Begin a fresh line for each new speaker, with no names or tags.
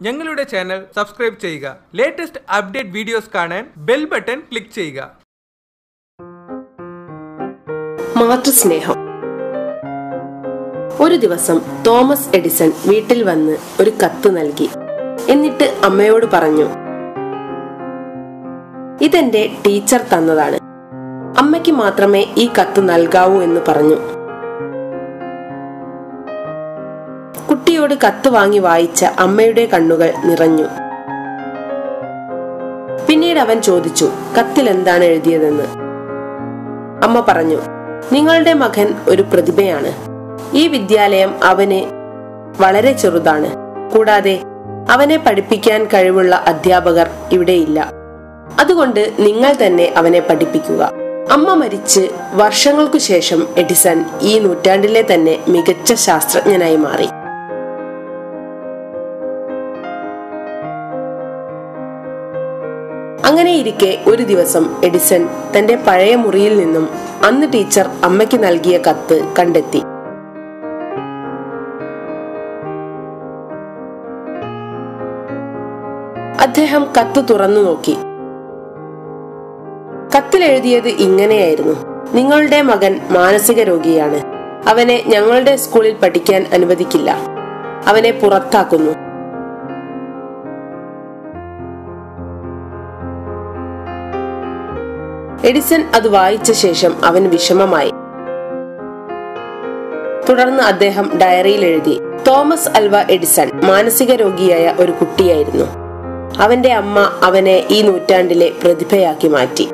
ഞങ്ങളുടെ channel subscribe ചെയ്യുക latest update videos കാണാൻ ബെൽ ബട്ടൺ ക്ലിക്ക് ചെയ്യുക
മാതൃസ്നേഹം ഒരു ദിവസം തോമസ് എഡിസൺ വീട്ടിൽ വന്ന് ഒരു കത്ത് നൽകി എന്നിട്ട് അമ്മയോട് പറഞ്ഞു ഇതെന്റെ ടീച്ചർ തന്നതാണ് അമ്മയ്ക്ക് മാത്രമേ ഈ കത്ത് നൽകാവൂ എന്ന് പറഞ്ഞു കുട്ടിയോട് കത്ത് വാങ്ങി വായിച്ച അമ്മയുടെ കണ്ണുകൾ നിറഞ്ഞു പിന്നീട് അവൻ ചോദിച്ചു കത്തിൽ എന്താണ് എഴുതിയതെന്ന് അമ്മ പറഞ്ഞു നിങ്ങളുടെ മകൻ ഒരു പ്രതിഭയാണ് ഈ വിദ്യാലയം അവന് വളരെ ചെറുതാണ് കൂടാതെ അവനെ പഠിപ്പിക്കാൻ കഴിവുള്ള അധ്യാപകർ ഇവിടെയില്ല അതുകൊണ്ട് നിങ്ങൾ തന്നെ അവനെ പഠിപ്പിക്കുക അമ്മ മരിച്ച് വർഷങ്ങൾക്കു ശേഷം എഡിസൺ ഈ നൂറ്റാണ്ടിലെ തന്നെ മികച്ച ശാസ്ത്രജ്ഞനായി മാറി അങ്ങനെയിരിക്കെ ഒരു ദിവസം എഡിസൺ തന്റെ പഴയ മുറിയിൽ നിന്നും അന്ന് ടീച്ചർ അമ്മയ്ക്ക് നൽകിയ കത്ത് കണ്ടെത്തി അദ്ദേഹം കത്ത് തുറന്നു നോക്കി കത്തിൽ എഴുതിയത് ഇങ്ങനെയായിരുന്നു നിങ്ങളുടെ മകൻ മാനസിക രോഗിയാണ് അവനെ ഞങ്ങളുടെ സ്കൂളിൽ പഠിക്കാൻ അനുവദിക്കില്ല അവനെ പുറത്താക്കുന്നു എഡിസൺ അത് വായിച്ച ശേഷം അവൻ വിഷമമായി തുടർന്ന് അദ്ദേഹം ഡയറിയിൽ എഴുതി തോമസ് അൽവ എഡിസൺ മാനസിക രോഗിയായ ഒരു കുട്ടിയായിരുന്നു അവന്റെ അമ്മ അവനെ ഈ നൂറ്റാണ്ടിലെ പ്രതിഭയാക്കി മാറ്റി